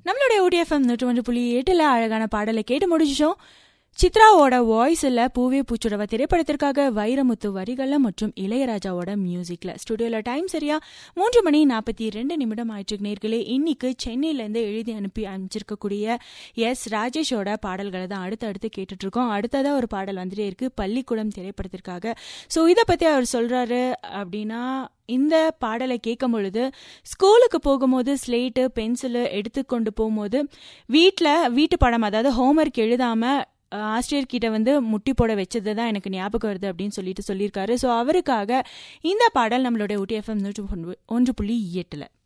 நம்மளுடைய OTFM நூற்று ஒன்று புள்ளி எட்டுல அழகான பாடலை கேட்டு முடிச்சிட்டோம் சித்ராவோட வாய்ஸ்ல பூவே பூச்சுடவ திரைப்படத்திற்காக வைரமுத்து வரிகள்ல மற்றும் இளையராஜாவோட மியூசிக்ல ஸ்டுடியோல டைம் சரியா மூன்று மணி நாற்பத்தி ரெண்டு நிமிடம் ஆயிற்று நேர்களே இன்னைக்கு சென்னையில இருந்து எழுதி அனுப்பி அமைச்சிருக்கக்கூடிய எஸ் ராஜேஷோட பாடல்களை தான் அடுத்து அடுத்து கேட்டுட்டு இருக்கோம் அடுத்ததா ஒரு பாடல் வந்துட்டே இருக்கு பள்ளிக்கூடம் திரைப்படத்திற்காக ஸோ இதை பத்தி அவர் சொல்றாரு அப்படின்னா இந்த பாடலை கேட்கும் பொழுது ஸ்கூலுக்கு போகும்போது ஸ்லேட்டு பென்சிலு எடுத்துக்கொண்டு போகும்போது வீட்டில் வீட்டு பாடம் அதாவது ஹோம்ஒர்க் எழுதாம ஆசிரியர் கிட்ட வந்து முட்டி போட வச்சது தான் எனக்கு ஞாபகம் வருது அப்படின்னு சொல்லிட்டு சொல்லியிருக்காரு ஸோ அவருக்காக இந்த பாடல் நம்மளுடைய ஊட்டி எஃப்எம் நூற்று ஒன்று புள்ளி எட்டில்